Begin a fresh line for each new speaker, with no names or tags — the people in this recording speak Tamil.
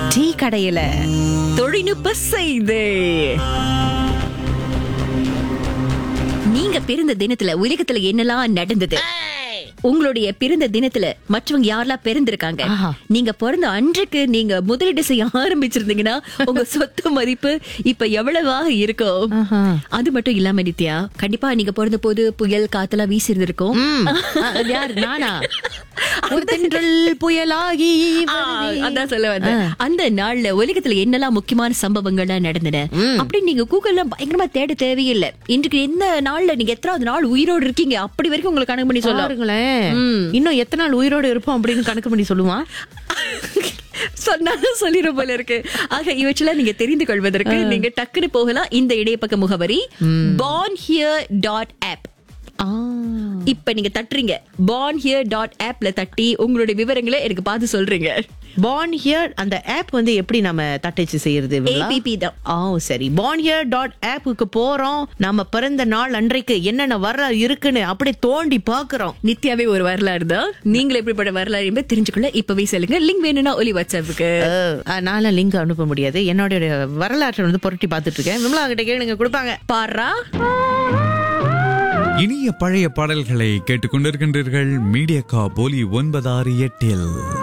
டீ கடையில தொழில்நுட்ப செய்து நீங்க பிறந்த தினத்துல உலகத்துல என்னெல்லாம் நடந்தது உங்களுடைய பிறந்த தினத்துல மற்றவங்க யாரெல்லாம் பிறந்திருக்காங்க
ஆஹா.
நீங்க பிறந்த அன்றைக்கு நீங்க முதலீடு செய்ய ஆரம்பிச்சிருந்தீங்கன்னா உங்க சொத்து மதிப்பு இப்ப எவ்வளவாக இருக்கும்
ஆஹா.
அது மட்டும் இல்லாம நித்யா கண்டிப்பா நீங்க பிறந்த போது புயல் காத்தெல்லாம் வீசி இருந்திருக்கும்
ம். அ, அது யாரு நானா ஒரு தென்றல் புயலாகி
ஆ,
வருதே.
அதான் சொல்ல வந்தேன் அந்த நாள்ல உலகத்துல என்னெல்லாம் முக்கியமான சம்பவங்கள்லாம் நடந்தன அப்படி நீங்க கூகுள்ல பயங்கரமா தேட தேவையில்லை இன்றைக்கு எந்த நாள்ல நீங்க எத்தனாவது நாள் உயிரோடு இருக்கீங்க அப்படி வரைக்கும் உங்களுக்கு கணக்கு பண்ணி சொல்லலாம்
பாருங்களேன் இன்னும் எத்தனை நாள் உயிரோட இருப்போம் அப்படின்னு கணக்கு பண்ணி சொல்லுவான்
சொன்னாலும் சொல்லிடும் போல இருக்கு ஆக இவற்றெல்லாம் நீங்க தெரிந்து கொள்வதற்கு நீங்க டக்குனு போகலாம் இந்த இடைப்பக்க முகவரி born here டாட் ஆப்
ஆ.
இப்ப நீங்க தட்டுறீங்க born here டாட் ஆப்ல தட்டி உங்களுடைய விவரங்களை எனக்கு பார்த்து சொல்றீங்க
born here அந்த ஆப் வந்து எப்படி நம்ம தட்டச்சு செய்யறது விமலா?
APP தான்.
ஓ சரி born here டாட் ஆப்புக்கு போறோம் நம்ம பிறந்த நாள் அன்றைக்கு என்னென்ன வர இருக்குன்னு அப்படியே தோண்டி பாக்குறோம்
நித்யாவே ஒரு வரலாறு தான் நீங்களும் எப்படிப்பட்ட வரலாறு என்பதை தெரிஞ்சுக்கொள்ள இப்பவே சொல்லுங்க லிங்க் வேணும்னா ஒலி வாட்ஸ்அப்புக்கு
நால லிங்க் அனுப்ப முடியாது என்னோட வரலாற்றை வந்து புரட்டி பார்த்துட்டு இருக்கேன் விமலா கிட்ட கேளுங்க கொடுப்பாங்க
பாரா
இனிய பழைய பாடல்களை கேட்டுக்கொண்டிருக்கின்றீர்கள் மீடியா கா போலி ஒன்பதாறு எட்டில்